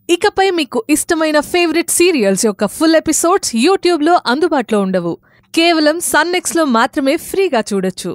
ఇకపై మీకు ఇష్టమైన ఫేవరెట్ సీరియల్స్ యొక్క ఫుల్ ఎపిసోడ్స్ యూట్యూబ్లో అందుబాటులో ఉండవు కేవలం సన్నెక్స్లో మాత్రమే ఫ్రీగా చూడొచ్చు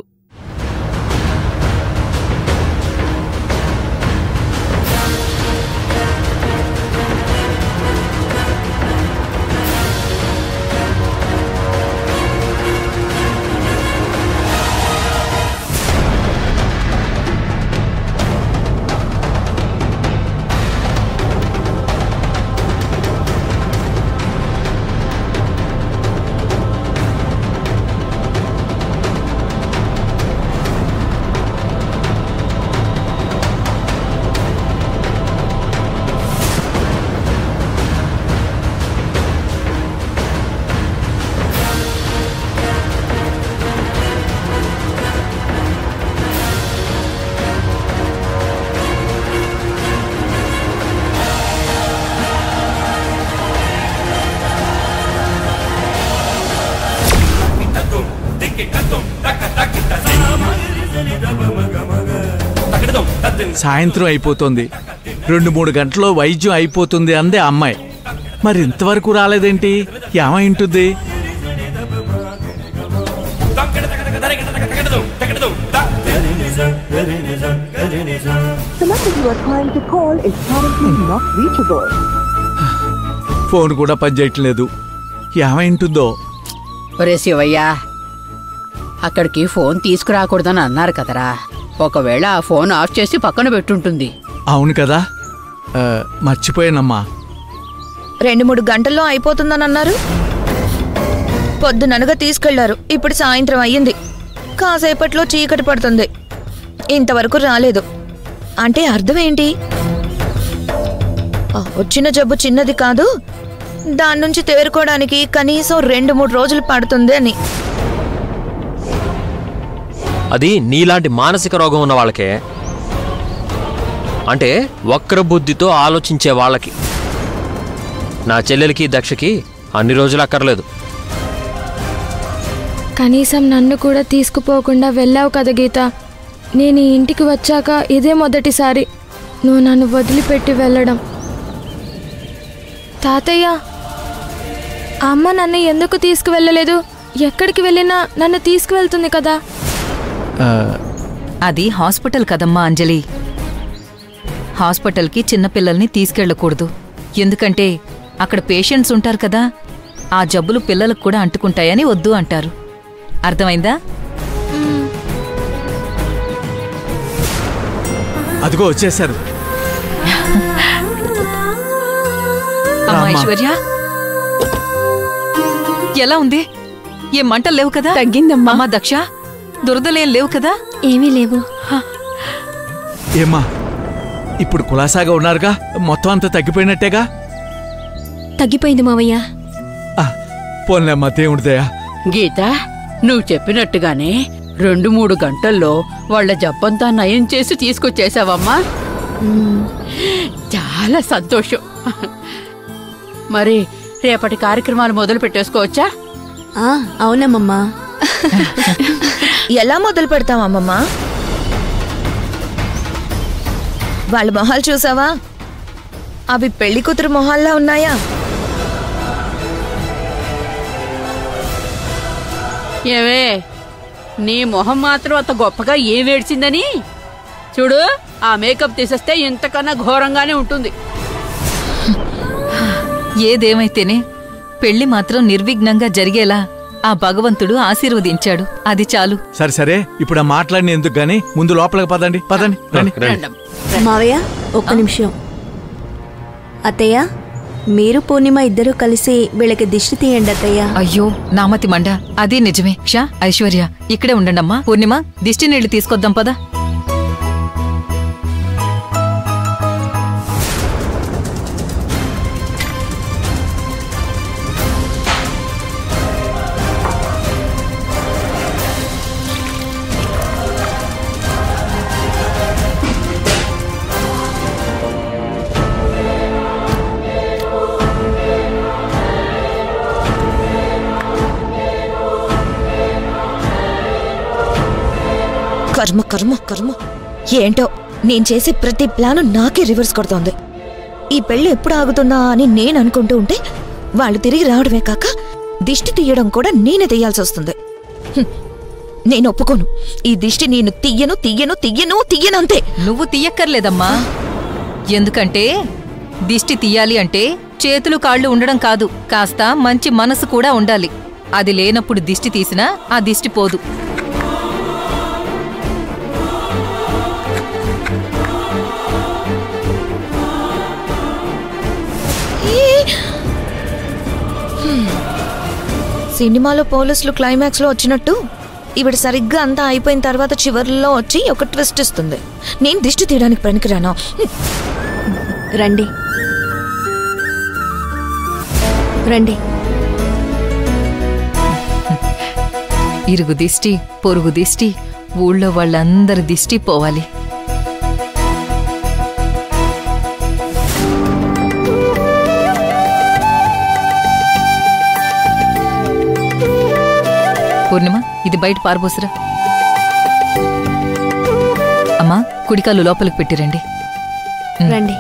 సాయంత్రం అయిపోతుంది రెండు మూడు గంటల్లో వైద్యం అయిపోతుంది అందే అమ్మాయి మరి ఇంతవరకు రాలేదేంటి ఏమై ఉంటుంది The message you are trying to call is currently not reachable. Phone కూడా పనిచేయట్లేదు ఏమై ఉంటుందో ఒరే శివయ్య అక్కడికి ఫోన్ తీసుకురాకూడదని అన్నారు కదరా ఒకవేళ ఆ ఫోన్ ఆఫ్ చేసి పక్కన పెట్టుంటుంది అవును కదా ఆ, మర్చిపోయానమ్మా రెండు మూడు గంటల్లో అయిపోతుందని అన్నారు పొద్దుననగా తీసుకెళ్లారు ఇప్పుడు సాయంత్రం అయ్యింది కాసేపట్లో చీకటి పడుతుంది ఇంతవరకు రాలేదు అంటే అర్థం ఏంటి ఆ, వచ్చిన జబ్బు చిన్నది కాదు దాని నుంచి తేరుకోవడానికి కనీసం రెండు మూడు రోజులు పడుతుంది అని అది నీలాంటి మానసిక రోగం ఉన్న వాళ్ళకే అంటే వక్ర బుద్ధితో ఆలోచించే వాళ్ళకి నా చెల్లెలకి దక్షకి అన్ని రోజులు అక్కర్లేదు కనీసం నన్ను కూడా తీసుకుపోకుండా వెళ్ళావు కదా గీత నేను ఈ ఇంటికి వచ్చాక ఇదే మొదటిసారి నువ్వు నన్ను వదిలిపెట్టి వెళ్ళడం తాతయ్య అమ్మ నన్ను ఎందుకు తీసుకువెళ్ళలేదు ఎక్కడికి వెళ్ళినా నన్ను తీసుకువెళ్తుంది కదా ఆ, అది హాస్పిటల్ కదమ్మా అంజలి హాస్పిటల్కి చిన్నపిల్లల్ని తీసుకెళ్ళకూడదు ఎందుకంటే అక్కడ పేషెంట్స్ ఉంటారు కదా ఆ జబ్బులు పిల్లలకు కూడా అంటుకుంటాయని వద్దు అంటారు అర్థమైందా అదిగో వచ్చేసారు అమ్మా రామ్మా. ఐశ్వర్య ఎలా ఉంది ఏ మంటలు లేవు కదా తగ్గిందమ్మా అమ్మా దక్ష దురదలేం లేవు కదా ఏమీ లేవు ఏమ్మా ఇప్పుడు కులాసాగా ఉన్నారుగా మొత్తం అంతా తగ్గిపోయినట్టేగా తగ్గిపోయింది మావయ్య ఆ, పోన్లేమ్మా దేవుడి దయ గీత నువ్వు చెప్పినట్టుగానే రెండు మూడు గంటల్లో వాళ్ళ జబ్బంతా నయం చేసి తీసుకొచ్చేసావమ్మా చాలా సంతోషం మరి రేపటి కార్యక్రమాలు మొదలు పెట్టేసుకోవచ్చా అవునమ్మమ్మా ఎలా మొదలు పెడతాం అమ్మమ్మ వాళ్ళ మొహాలు చూసావా అవి పెళ్లి కూతురు మొహాల్లా ఉన్నాయా ఏవే నీ మొహం మాత్రం అంత గొప్పగా ఏం ఏడ్చిందని చూడు ఆ మేకప్ తీసేస్తే ఇంతకన్నా ఘోరంగానే ఉంటుంది ఏదేమైతేనే పెళ్లి మాత్రం నిర్విఘ్నంగా జరిగేలా ఆ భగవంతుడు ఆశీర్వదించాడు అది చాలు సరే సరే ఇప్పుడు ఆ మాట్లాడిన ఎందుకు గానీ ముందు లోపలికి పదండి పదండి రండి రండమ్మ. మావయ్య ఒక్క నిమిషం అత్తయ్య మీరు పూర్ణిమ ఇద్దరూ కలిసి వీళ్ళకి దిష్టి తీయండి అత్తయ్య అయ్యో నామతి మండ అదే నిజమే క్షా ఐశ్వర్య ఇక్కడే ఉండండమ్మా పూర్ణిమ దిష్టి నీళ్లు తీసుకొద్దాం పదా కర్మ కర్మ కర్మ ఏంటో నేను చేసే ప్రతి ప్లాను నాకే రివర్స్ కొడుతోంది ఈ పెళ్లి ఎప్పుడు ఆగుతుందా అని నేను అనుకుంటూ ఉంటే వాళ్ళు తిరిగి రావడమే కాక దిష్టి తీయడం కూడా నేనే తీయాల్సి వస్తుంది హ్మ్. నేను ఒప్పుకోను ఈ దిష్టి నేను తీయను తీయను తీయను తీయను అంతే నువ్వు తీయక్కర్లేదమ్మా ఎందుకంటే దిష్టి తీయాలి అంటే చేతులు కాళ్ళు ఉండడం కాదు కాస్త మంచి మనసు కూడా ఉండాలి అది లేనప్పుడు దిష్టి తీసినా ఆ దిష్టి పోదు సినిమాలో పోలీసులు క్లైమాక్స్ లో వచ్చినట్టు ఈవిడ సరిగ్గా అంతా అయిపోయిన తర్వాత చివర్లో వచ్చి ఒక ట్విస్ట్ ఇస్తుంది నేను దిష్టి తీయడానికి పనికిరాను హ్మ్. రండి రండి ఇరుగు దిష్టి పొరుగు దిష్టి ఊళ్ళో వాళ్ళందరి దిష్టి పోవాలి పూర్ణిమ ఇది బయట పారబోసురా అమ్మా కుడికాలు లోపలికి పెట్టిరండి రండి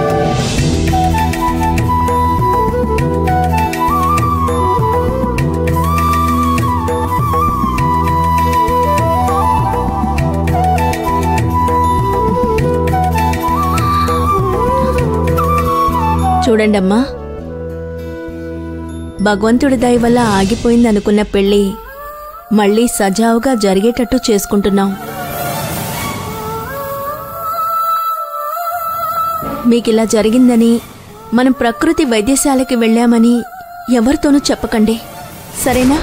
చూడండమ్మా భగవంతుడి దయ వల్ల ఆగిపోయింది అనుకున్న పెళ్ళి మళ్ళీ సజావుగా జరిగేటట్టు చేసుకుంటున్నాం మీకిలా జరిగిందని మనం ప్రకృతి వైద్యశాలకి వెళ్ళామని ఎవరితోనూ చెప్పకండి సరేనా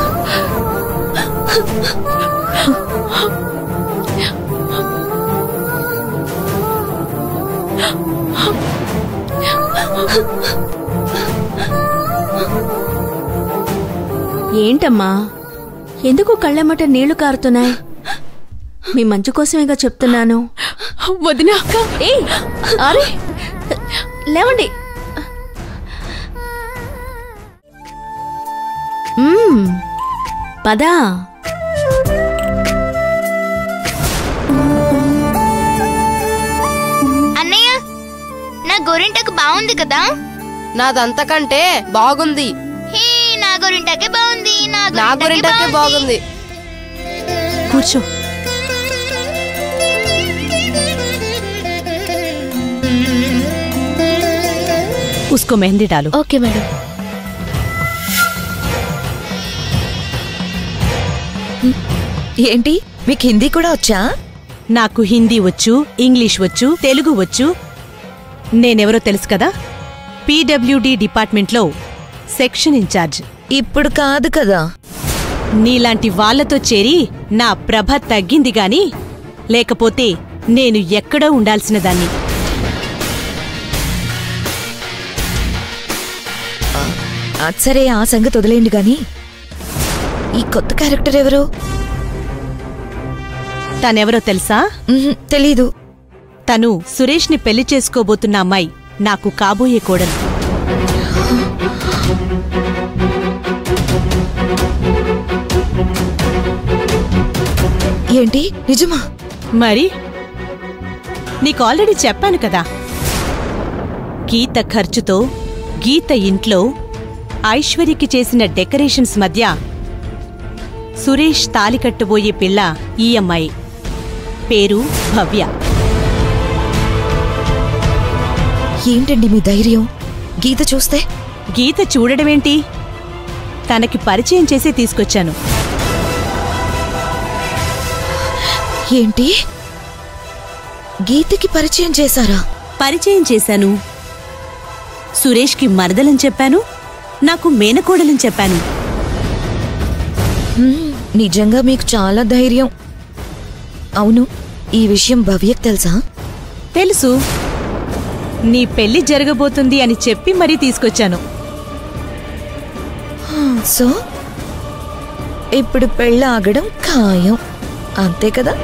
ఏంటమ్మా ఎందుకు కళ్ళమ్మట నీళ్లు కారుతున్నాయి మీ మంచు కోసమేగా చెప్తున్నాను వదినా ఏయ్ అరే లేవండి మ్మ్, పదా అన్నయ్య నా గోరింటకు బాగుంది కదా నాదంతకంటే బాగుంది హే నా గోరింటకే బాగుంది నా నా గోరింటకే బాగుంది కూర్చో उसको मेहंदी डालो ఓకే మేడం ఏంటి మీకు హిందీ కూడా వచ్చా నాకు హిందీ వచ్చు ఇంగ్లీష్ వచ్చు తెలుగు వచ్చు నేనెవరో తెలుసు కదా పీడబ్ల్యూడి డిపార్ట్మెంట్లో సెక్షన్ ఇన్ఛార్జ్ ఇప్పుడు కాదు కదా నీలాంటి వాళ్ళతో చేరి నా ప్రభ తగ్గింది గాని లేకపోతే నేను ఎక్కడో ఉండాల్సిన దాన్ని అది సరే ఆ సంగతి వదిలేయండి గాని ఈ కొత్త క్యారెక్టర్ ఎవరు తనెవరో తెలుసా మ్మ్, తెలీదు తను సురేష్ని పెళ్లి చేసుకోబోతున్న అమ్మాయి నాకు కాబోయే కోడలు ఏంటి నిజమా మరి నీకు ఆల్రెడీ చెప్పాను కదా గీత ఖర్చుతో గీత ఇంట్లో ఐశ్వర్యకి చేసిన డెకరేషన్స్ మధ్య సురేష్ తాలి కట్టబోయే పిల్ల ఈ అమ్మాయి పేరు భవ్య ఏంటండి మీ ధైర్యం గీత చూస్తే గీత చూడడమేంటి తనకి పరిచయం చేసి తీసుకొచ్చాను ఏంటి గీతకి పరిచయం చేశారా పరిచయం చేశాను సురేష్కి మరదలని చెప్పాను నాకు మేనకోడలని చెప్పాను మ్మ్, నిజంగా మీకు చాలా ధైర్యం అవును ఈ విషయం భవ్యకు తెలుసా తెలుసు నీ పెళ్లి జరగబోతుంది అని చెప్పి మరీ తీసుకొచ్చాను సో ఇప్పుడు పెళ్ళి ఆగడం ఖాయం అంతే కదా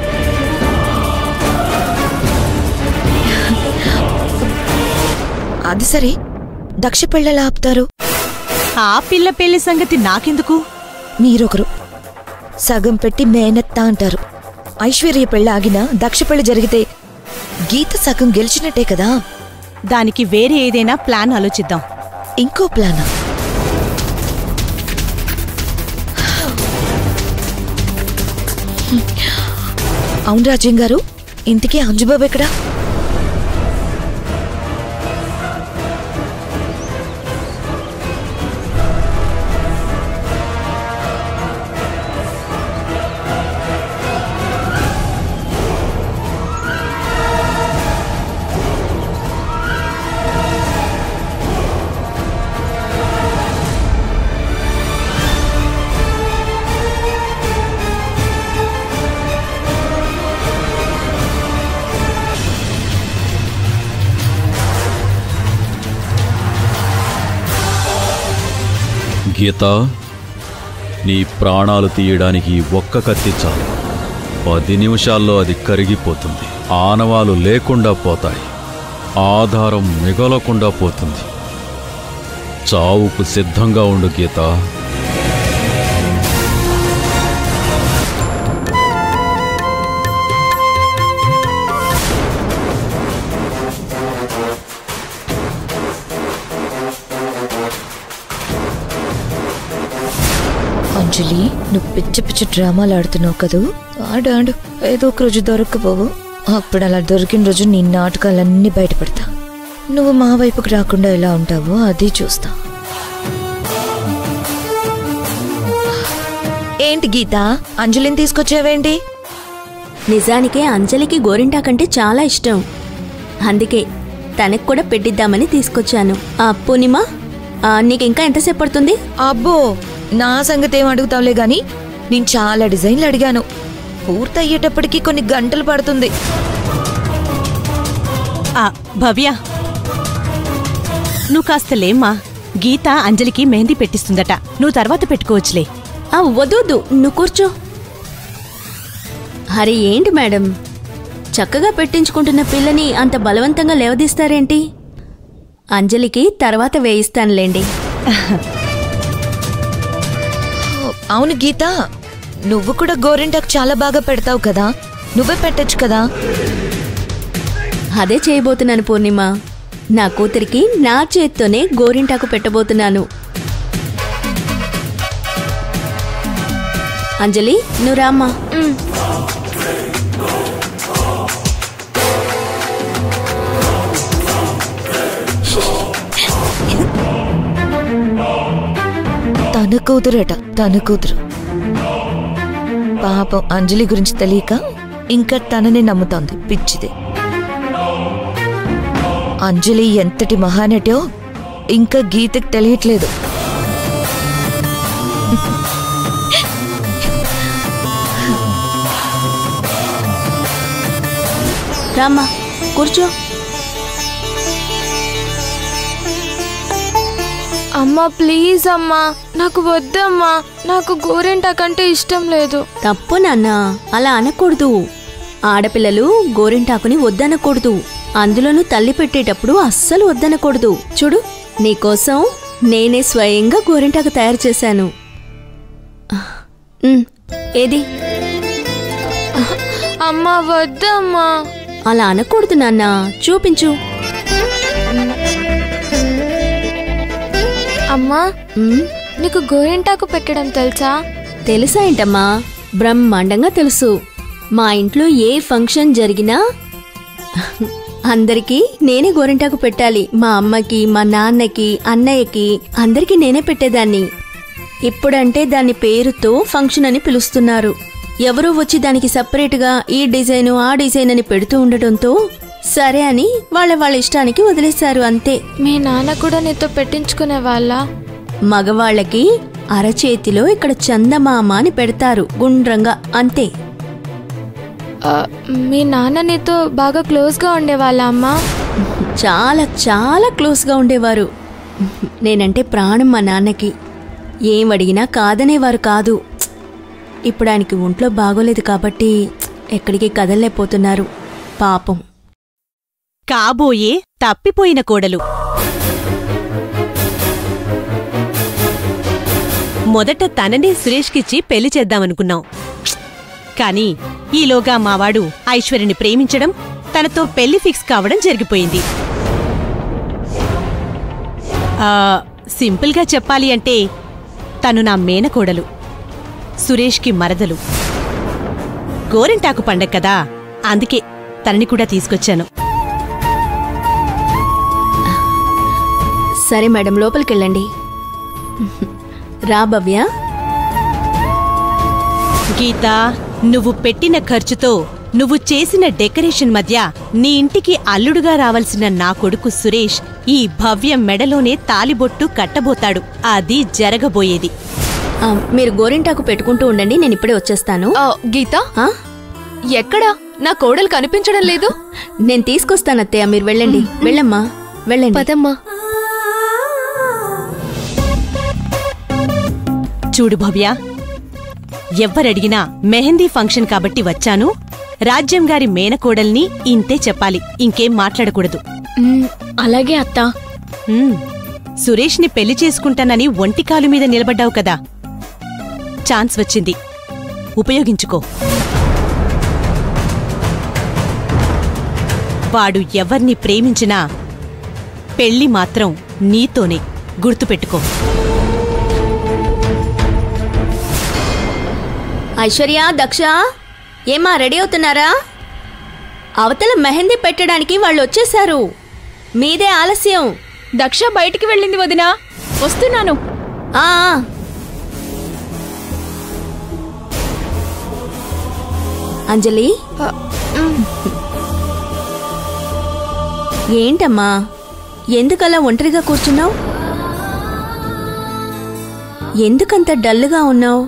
అది సరే దక్ష పెళ్ళలా ఆపుతారు ఆ పిల్ల పెళ్లి సంగతి నాకెందుకు మీరొకరు సగం పెట్టి మేనత్త అంటారు ఐశ్వర్య పెళ్ళి ఆగినా దక్ష పెళ్లి జరిగితే గీత సగం గెలిచినట్టే కదా దానికి వేరే ఏదైనా ప్లాన్ ఆలోచిద్దాం ఇంకో ప్లానా అవును రాజ్యం గారు ఇంతకీ అంజుబాబు ఎక్కడా గీత నీ ప్రాణాలు తీయడానికి ఒక్క కత్తి చాలు పది నిమిషాల్లో అది కరిగిపోతుంది ఆనవాలు లేకుండా పోతాయి ఆధారం మిగలకుండా పోతుంది చావుకు సిద్ధంగా ఉండు గీత అంజలి నువ్వు పిచ్చి పిచ్చి డ్రామాలు ఆడుతున్నావు కదూ ఆడు ఆడు ఏదో ఒక రోజు దొరకపోవు అప్పుడు అలా దొరికిన రోజు నీ నాటకాలన్నీ బయటపడతా నువ్వు మా వైపుకి రాకుండా ఎలా ఉంటావో అది చూస్తా ఏంటి గీత అంజలిని తీసుకొచ్చావేంటి నిజానికే అంజలికి గోరింటాకంటే చాలా ఇష్టం అందుకే తనకు కూడా పెట్టిద్దామని తీసుకొచ్చాను ఆ పూర్ణిమ ఆ, నీకు ఇంకా ఎంతసేపు పడుతుంది అబ్బో నా సంగతి ఏం అడుగుతావులే గాని నేను చాలా డిజైన్లు అడిగాను పూర్తయ్యేటప్పటికి కొన్ని గంటలు పడుతుంది ఆ భవ్య నువ్వు కాస్త లేమ్మా గీత అంజలికి మెహందీ పెట్టిస్తుందట నువ్వు తర్వాత పెట్టుకోవచ్చులే ఆ వద్దు వద్దు, నువ్వు కూర్చో అరే ఏంటి మేడం చక్కగా పెట్టించుకుంటున్న పిల్లని అంత బలవంతంగా లేవదీస్తారేంటి అంజలికి తర్వాత వేయిస్తానులేండి అవును గీత నువ్వు కూడా గోరింటాకు చాలా బాగా పెడతావు కదా నువ్వే పెట్టొచ్చు కదా అదే చేయబోతున్నాను పూర్ణిమ నా కూతురికి నా చేత్తోనే గోరింటాకు పెట్టబోతున్నాను అంజలి నువ్వు రామ్మా తన కూతురట తన కూతురు పాపం అంజలి గురించి తెలియక ఇంకా తనని నమ్ముతోంది పిచ్చిది అంజలి ఎంతటి మహానటో ఇంకా గీతకి తెలియట్లేదు రామ్మా కూర్చో అమ్మా ప్లీజ్ అమ్మా నాకు వద్దమ్మా నాకు గోరింటాకంటే ఇష్టం లేదు తప్పు నాన్న అలా అనకూడదు ఆడపిల్లలు గోరింటాకుని వద్దనకూడదు అందులోనూ తల్లి పెట్టేటప్పుడు అస్సలు వద్దనకూడదు చూడు నీకోసం నేనే స్వయంగా గోరింటాకు తయారు చేశాను ఉమ్, ఏది అమ్మా వద్దమ్మా అలా అనకూడదు నాన్న చూపించు అమ్మా ఉమ్, నీకు గోరింటాకు పెట్టడం తెలుసా తెలుసా ఏంటమ్మా బ్రహ్మాండంగా తెలుసు మా ఇంట్లో ఏ ఫంక్షన్ జరిగినా అందరికీ నేనే గోరింటాకు పెట్టాలి మా అమ్మకి మా నాన్నకి అన్నయ్యకి అందరికీ నేనే పెట్టేదాన్ని ఇప్పుడంటే దాని పేరుతో ఫంక్షన్ అని పిలుస్తున్నారు ఎవరో వచ్చి దానికి సపరేట్గా ఈ డిజైన్ ఆ డిజైన్ అని పెడుతూ ఉండటంతో సరే అని వాళ్ళ వాళ్ళ ఇష్టానికి వదిలేశారు అంతే మీ నాన్న కూడా నీతో పెట్టించుకునే వాళ్ళ మగవాళ్ళకి అరచేతిలో ఇక్కడ చందమామ అని పెడతారు గుండ్రంగా అంతే మీ నాన్న నీతో బాగా క్లోజ్గా ఉండేవాళ్ళ అమ్మా చాలా చాలా క్లోజ్గా ఉండేవారు నేనంటే ప్రాణం మా నాన్నకి ఏం అడిగినా కాదనేవారు కాదు ఇప్పుడు ఆయనకి ఒంట్లో బాగోలేదు కాబట్టి ఎక్కడికి కదలలేకపోతున్నారు పాపం కాబోయే తప్పిపోయిన కోడలు మొదట తననే సురేష్కిచ్చి పెళ్లి చేద్దామనుకున్నాం కాని ఈలోగా మావాడు ఐశ్వర్యని ప్రేమించడం తనతో పెళ్లి ఫిక్స్ కావడం జరిగిపోయింది ఆ, సింపుల్గా చెప్పాలి అంటే తను నా మేనకోడలు సురేష్కి మరదలు గోరింటాకు పండగ కదా అందుకే తనని కూడా తీసుకొచ్చాను సరే మేడం లోపలికెళ్ళండి రా భవ్య గీత నువ్వు పెట్టిన ఖర్చుతో నువ్వు చేసిన డెకరేషన్ మధ్య నీ ఇంటికి అల్లుడుగా రావాల్సిన నా కొడుకు సురేష్ ఈ భవ్య మెడలోనే తాలిబొట్టు కట్టబోతాడు అది జరగబోయేది ఆ, మీరు గోరింటాకు పెట్టుకుంటూ ఉండండి నేను ఇప్పుడే వచ్చేస్తాను గీత ఎక్కడా నా కోడలు కనిపించడం లేదు నేను తీసుకొస్తాను అత్తయ్య మీరు వెళ్ళండి వెళ్ళమ్మా వెళ్ళండి పదమ్మా చూడు భవ్య ఎవ్వరడిగినా మెహందీ ఫంక్షన్ కాబట్టి వచ్చాను రాజ్యం గారి మేనకోడల్ని ఇంతే చెప్పాలి ఇంకేం మాట్లాడకూడదు అలాగే అత్తా ఉమ్, సురేష్ని పెళ్లి చేసుకుంటానని ఒంటికాలు మీద నిలబడ్డావు కదా ఛాన్స్ వచ్చింది ఉపయోగించుకో వాడు ఎవర్ని ప్రేమించినా పెళ్లి మాత్రం నీతోనే గుర్తుపెట్టుకో ఐశ్వర్య దక్ష ఏమా రెడీ అవుతున్నారా అవతల మెహందీ పెట్టడానికి వాళ్ళు వచ్చేశారు మీదే ఆలస్యం దక్ష బయటికి వెళ్ళింది వదినా వస్తున్నాను ఆ ఆ. అంజలి ఏంటమ్మా ఎందుకలా ఒంటరిగా కూర్చున్నావు ఎందుకంత డల్గా ఉన్నావు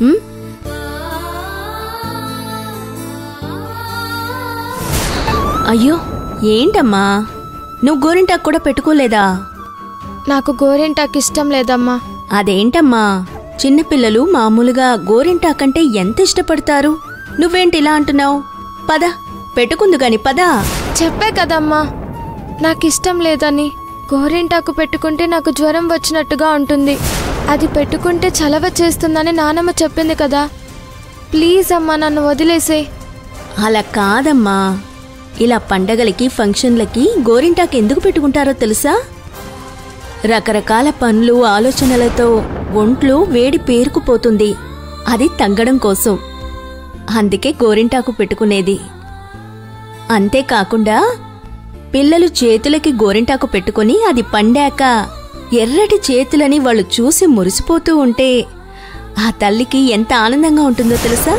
అయ్యో ఏంటమ్మా నువ్వు గోరింటాకు కూడా పెట్టుకోలేదా నాకు గోరింటాకు ఇష్టం లేదమ్మా అదేంటమ్మా చిన్నపిల్లలు మామూలుగా గోరింటాకంటే ఎంత ఇష్టపడతారు నువ్వేంటి ఇలా అంటున్నావు పద పెట్టుకుందు గాని పదా చెప్పే కదమ్మా నాకు ఇష్టం లేదని గోరింటాకు పెట్టుకుంటే నాకు జ్వరం వచ్చినట్టుగా ఉంటుంది అది పెట్టుకుంటే చలవ చేస్తుందని నానమ్మ చెప్పింది కదా ప్లీజ్ అమ్మా నన్ను వదిలేసే అలా కాదమ్మా ఇలా పండగలకి ఫంక్షన్లకి గోరింటాకు ఎందుకు పెట్టుకుంటారో తెలుసా రకరకాల పనులు ఆలోచనలతో ఒంట్లో వేడి పేరుకుపోతుంది అది తగ్గడం కోసం అందుకే గోరింటాకు పెట్టుకునేది అంతేకాకుండా పిల్లలు చేతులకి గోరింటాకు పెట్టుకొని అది పండాక ఎర్రటి చేతులని వాళ్ళు చూసి మురిసిపోతూ ఉంటే ఆ తల్లికి ఎంత ఆనందంగా ఉంటుందో తెలుసా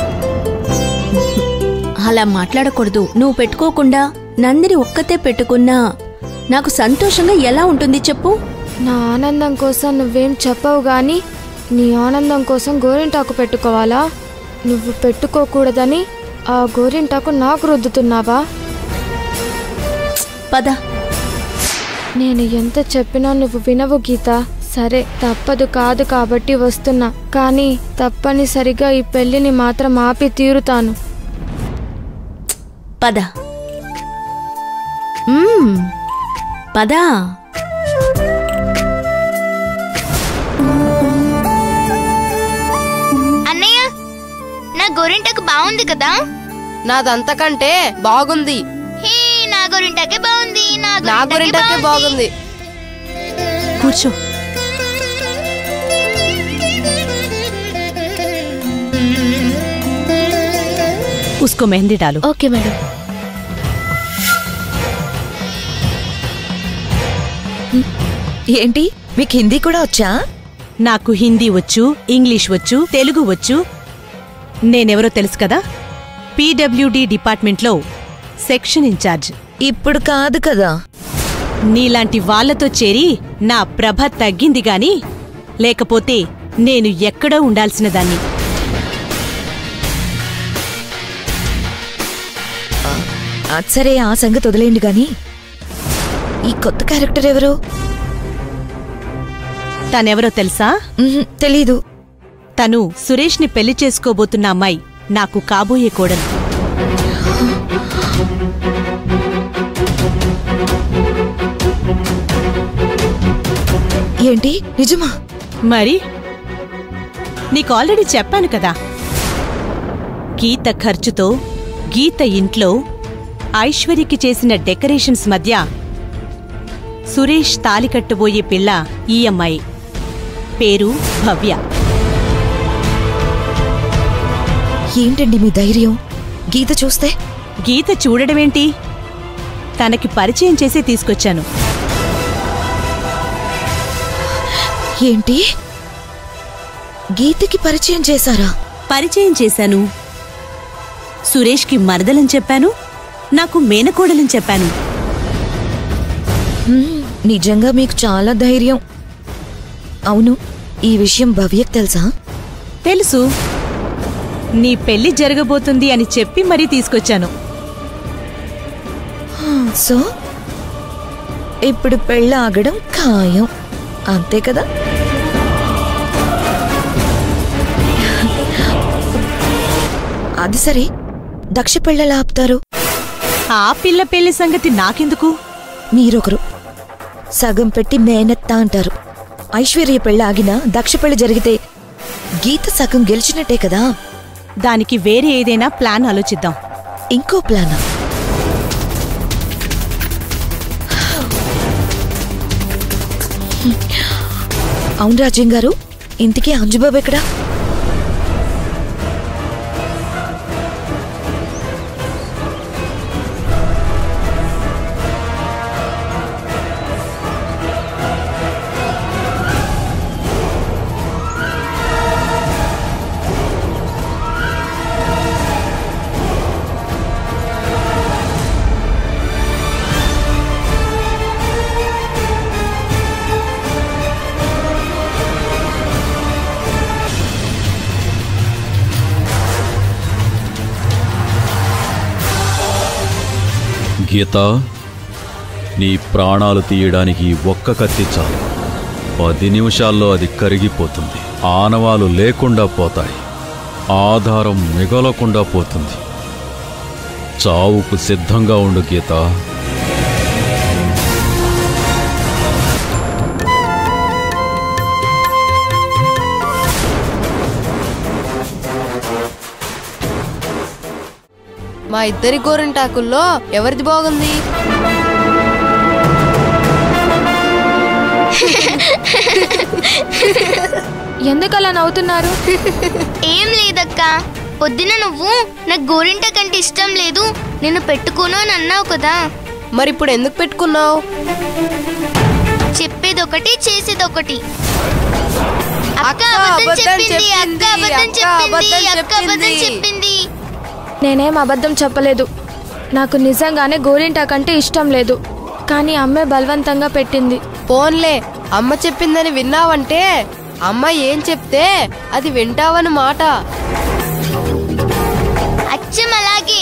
అలా మాట్లాడకూడదు నువ్వు పెట్టుకోకుండా నందిని ఒక్కతే పెట్టుకున్నా నాకు సంతోషంగా ఎలా ఉంటుంది చెప్పు నా ఆనందం కోసం నువ్వేం చెప్పవు గాని నీ ఆనందం కోసం గోరింటాకు పెట్టుకోవాలా నువ్వు పెట్టుకోకూడదని ఆ గోరింటాకు నాకు రుద్దుతున్నావా పద నేను ఎంత చెప్పినా నువ్వు వినవు గీత సరే తప్పదు కాదు కాబట్టి వస్తున్నా కానీ తప్పనిసరిగా ఈ పెళ్లిని మాత్రం ఆపి తీరుతాను పద మ్మ్. పదా అన్నయ్య నా గోరింటకు బాగుంది కదా నాదంతకంటే బాగుంది హే నా గోరింటకే బాగుంది నా నా గురింటకే బాగుంది కూర్చో ఉస్కో మెహందీ డాలు ఓకే మేడం ఏంటి మీకు హిందీ కూడా వచ్చా నాకు హిందీ వచ్చు ఇంగ్లీష్ వచ్చు తెలుగు వచ్చు నేనెవరో తెలుసు కదా పీడబ్ల్యూడి డిపార్ట్మెంట్లో సెక్షన్ ఇన్ఛార్జ్ ఇప్పుడు కాదు కదా నీలాంటి వాళ్ళతో చేరి నా ప్రభ తగ్గింది గాని లేకపోతే నేను ఎక్కడో ఉండాల్సిన దాన్ని అది సరే ఆ సంగతి వదిలేయండి గాని ఈ కొత్త క్యారెక్టర్ ఎవరు తనెవరో తెలుసా తెలీదు తను సురేష్ని పెళ్లి చేసుకోబోతున్న అమ్మాయి నాకు కాబోయే కోడలు ఏంటి నిజమా మరి నీకు ఆల్రెడీ చెప్పాను కదా గీత ఖర్చుతో గీత ఇంట్లో ఐశ్వర్యకి చేసిన డెకరేషన్స్ మధ్య సురేష్ తాలి కట్టబోయే పిల్ల ఈ అమ్మాయి పేరు భవ్య ఏంటండి మీ ధైర్యం గీత చూస్తే గీత చూడడమేంటి తనకి పరిచయం చేసి తీసుకొచ్చాను ఏంటి గీతకి పరిచయం చేశారా పరిచయం చేశాను సురేష్కి మరదలని చెప్పాను నాకు మేనకోడలని చెప్పాను హ్మ్, నిజంగా మీకు చాలా ధైర్యం అవును ఈ విషయం భవ్యకు తెలుసా తెలుసు నీ పెళ్లి జరగబోతుంది అని చెప్పి మరీ తీసుకొచ్చాను సో ఇప్పుడు పెళ్ళి ఆగడం ఖాయం అంతే కదా అది సరే దక్ష పెళ్ళెలా ఆపుతారు ఆ పిల్ల పెళ్లి సంగతి నాకెందుకు మీరొకరు సగం పెట్టి మేనత్తా అంటారు ఐశ్వర్య పెళ్ళి ఆగినా దక్ష పెళ్లి జరిగితే గీత సగం గెలిచినట్టే కదా దానికి వేరే ఏదైనా ప్లాన్ ఆలోచిద్దాం ఇంకో ప్లానా అవును రాజ్యం గారు ఇంతకీ అంజుబాబు ఎక్కడా గీత నీ ప్రాణాలు తీయడానికి ఒక్క కత్తి చాలు పది నిమిషాల్లో అది కరిగిపోతుంది ఆనవాలు లేకుండా పోతాయి ఆధారం మిగలకుండా పోతుంది చావుకు సిద్ధంగా ఉండు గీత మా ఇద్దరి గోరింటాకుల్లో ఎవరిది బాగుంది ఎందుకు అలా నవ్వుతున్నారు ఏం లేదక్క పొద్దున నువ్వు నాకు గోరింట కంటే ఇష్టం లేదు నేను పెట్టుకోను అని అన్నావు కదా మరి ఇప్పుడు ఎందుకు పెట్టుకున్నావు చెప్పేదొకటి చేసేదొకటి అక్క అక్క అబద్ధం అబద్ధం చెప్పింది అక్క చెప్పింది, అబద్ధం అక్క చెప్పింది అబద్ధం అక్క అబద్ధం చెప్పింది. చెప్పింది నేనేం అబద్ధం చెప్పలేదు నాకు నిజంగానే గోరింటాకంటే ఇష్టం లేదు కానీ అమ్మే బలవంతంగా పెట్టింది పోన్లే అమ్మ చెప్పిందని విన్నావంటే అమ్మ ఏం చెప్తే అది వింటావని మాట అచ్చం అలాగే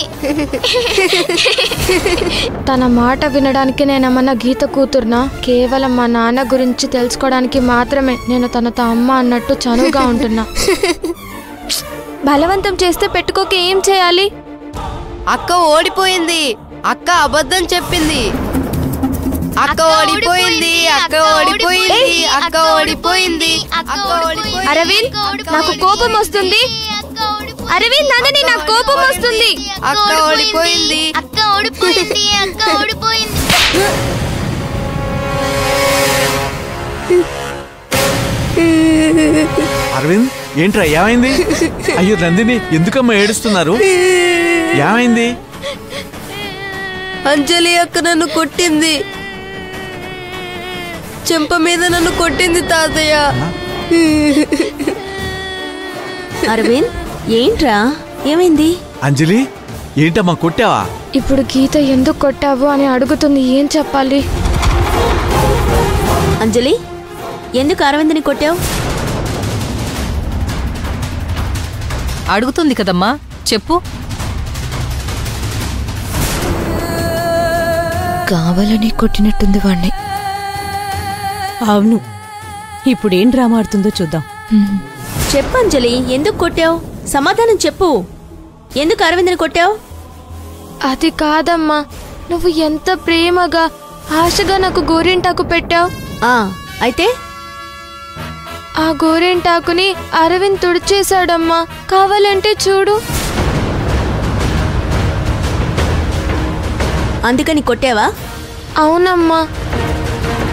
తన మాట వినడానికి నేనేమన్నా గీత కూతురునా కేవలం మా నాన్న గురించి తెలుసుకోవడానికి మాత్రమే నేను తనతో అమ్మ అన్నట్టు చనువుగా ఉంటున్నా బలవంతం చేస్తే పెట్టుకోక ఏం చేయాలి అక్క ఓడిపోయింది అక్క అబద్ధం చెప్పింది అక్క ఓడిపోయింది అక్క ఓడిపోయింది అక్క ఓడిపోయింది అక్క ఓడిపోయింది అరవింద్ నాకు కోపం వస్తుంది అరవింద్ నందని నాకు కోపం వస్తుంది అక్క ఓడిపోయింది అక్క ఓడిపోయింది అక్క ఓడిపోయింది అరవింద్ ఏంట్రా ఏమైంది అయ్యో నందిని ఎందుకమ్మా ఏడుస్తున్నారు ఏమైంది అంజలి అక్క నన్ను కొట్టింది చెంప మీద నన్ను కొట్టింది తాతయ్య అరవింద్ ఏంట్రా ఏమైంది అంజలి ఏంటమ్మా కొట్టావా ఇప్పుడు గీత ఎందుకు కొట్టావు అని అడుగుతుంది ఏం చెప్పాలి అంజలి ఎందుకు అరవింద్ని కొట్టావు అడుగుతుంది కదమ్మా చెప్పు కావాలని కొట్టినట్టుంది వాణ్ణి అవును ఇప్పుడేం డ్రామా ఆడుతుందో చూద్దాం చెప్పు అంజలి ఎందుకు కొట్టావు సమాధానం చెప్పు ఎందుకు అరవింద్ని కొట్టావు అది కాదమ్మా నువ్వు ఎంత ప్రేమగా ఆశగా నాకు గోరింటాకు పెట్టావు ఆ అయితే ఆ గోరింటాకుని అరవింద్ తుడిచేశాడమ్మా కావాలంటే చూడు అందుకని కొట్టావా అవునమ్మా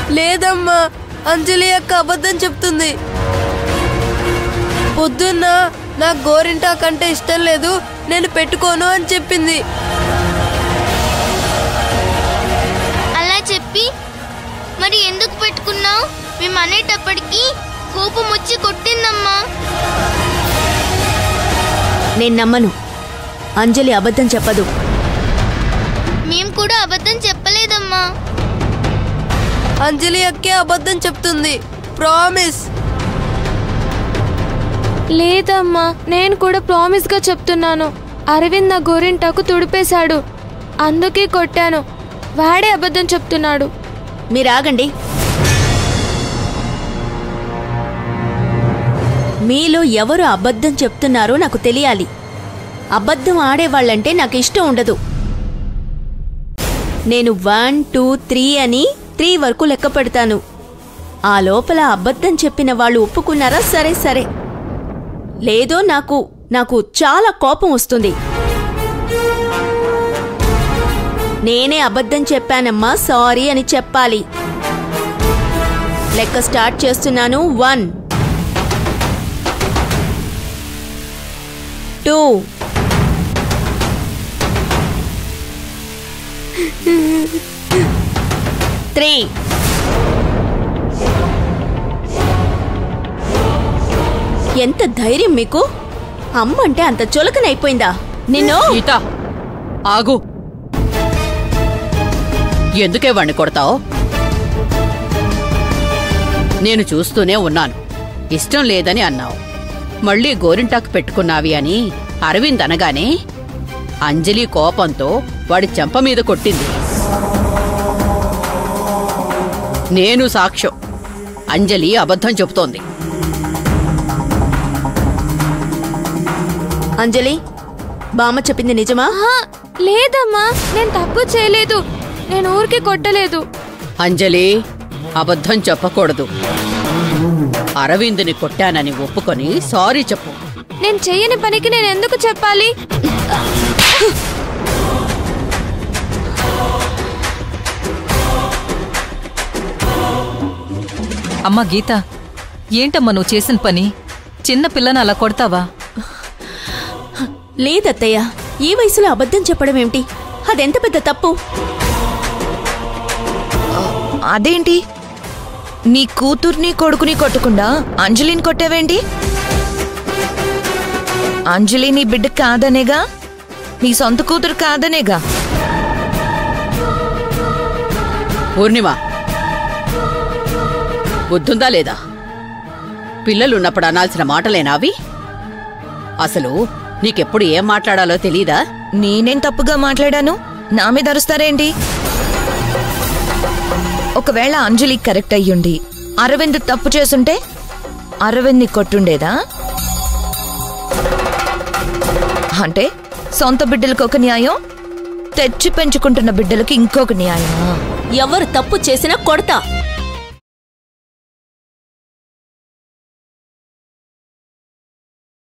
లేదమ్మా అంజలి అక్క అబద్ధం చెప్తుంది పొద్దున్న నాకు గోరింటా కంటే ఇష్టం లేదు నేను పెట్టుకోను అని చెప్పింది అలా చెప్పి మరి ఎందుకు పెట్టుకున్నావు మేము అనేటప్పటికి కోపం వచ్చి కొట్టిందమ్మా నేను నమ్మను అంజలి అబద్ధం చెప్పదు మేము కూడా అబద్ధం చెప్పలేదమ్మా అంజలి అక్కే అబద్ధం చెప్తుంది ప్రామిస్ లేదమ్మా నేను కూడా ప్రామిస్గా చెప్తున్నాను అరవింద్ నా గోరింటాకు తుడిపేశాడు అందుకే కొట్టాను వాడే అబద్ధం చెప్తున్నాడు మీరు ఆగండి మీలో ఎవరు అబద్ధం చెప్తున్నారో నాకు తెలియాలి అబద్ధం ఆడేవాళ్ళంటే నాకు ఇష్టం ఉండదు నేను వన్ టూ త్రీ అని త్రీ వరకు లెక్క పెడతాను ఆ లోపల అబద్ధం చెప్పిన వాళ్ళు ఒప్పుకున్నారా సరే సరే లేదో నాకు నాకు చాలా కోపం వస్తుంది నేనే అబద్ధం చెప్పానమ్మా సారీ అని చెప్పాలి లెక్క స్టార్ట్ చేస్తున్నాను వన్ టూ త్రీ ఎంత ధైర్యం మీకు అమ్మ అంటే అంత చులకనైపోయిందా నిన్ను గీత ఆగు ఎందుకే వాణ్ణి కొడతావు నేను చూస్తూనే ఉన్నాను ఇష్టం లేదని అన్నావు మళ్ళీ గోరింటాకు పెట్టుకున్నావి అని అరవింద్ అనగానే అంజలి కోపంతో వాడి చెంప మీద కొట్టింది నేను సాక్ష్యం అంజలి అబద్ధం చెబుతోంది అంజలి బామ్మ చెప్పింది నిజమా లేదమ్మా నేను తప్పు చేయలేదు నేను ఊరికి కొట్టలేదు అంజలి అబద్ధం చెప్పకూడదు అరవింద్ని కొట్టానని ఒప్పుకొని సారీ చెప్పు నేను చెయ్యని పనికి నేను ఎందుకు చెప్పాలి అమ్మా గీత ఏంటమ్మా నువ్వు చేసిన పని చిన్న పిల్లని అలా కొడతావా లేదత్తయ్య ఈ వయసులో అబద్ధం చెప్పడం ఏమిటి అదెంత పెద్ద తప్పు అదేంటి నీ కూతుర్ని కొడుకుని కొట్టకుండా అంజలిని కొట్టావేంటి అంజలి నీ బిడ్డ కాదనేగా నీ సొంత కూతురు కాదనేగా పూర్ణిమ బుద్ధుందా లేదా పిల్లలున్నప్పుడు అనాల్సిన మాటలేనా అవి అసలు నీకెప్పుడు ఏం మాట్లాడాలో తెలీదా నేనేం తప్పుగా మాట్లాడాను నా మీద అరుస్తారేంటి ఒకవేళ అంజలి కరెక్ట్ అయ్యుండి అరవింద్ తప్పు చేసుంటే అరవింద్ని కొట్టుండేదా అంటే సొంత బిడ్డలకు ఒక న్యాయం తెచ్చి పెంచుకుంటున్న బిడ్డలకి ఇంకొక న్యాయమా ఎవరు తప్పు చేసినా కొడతా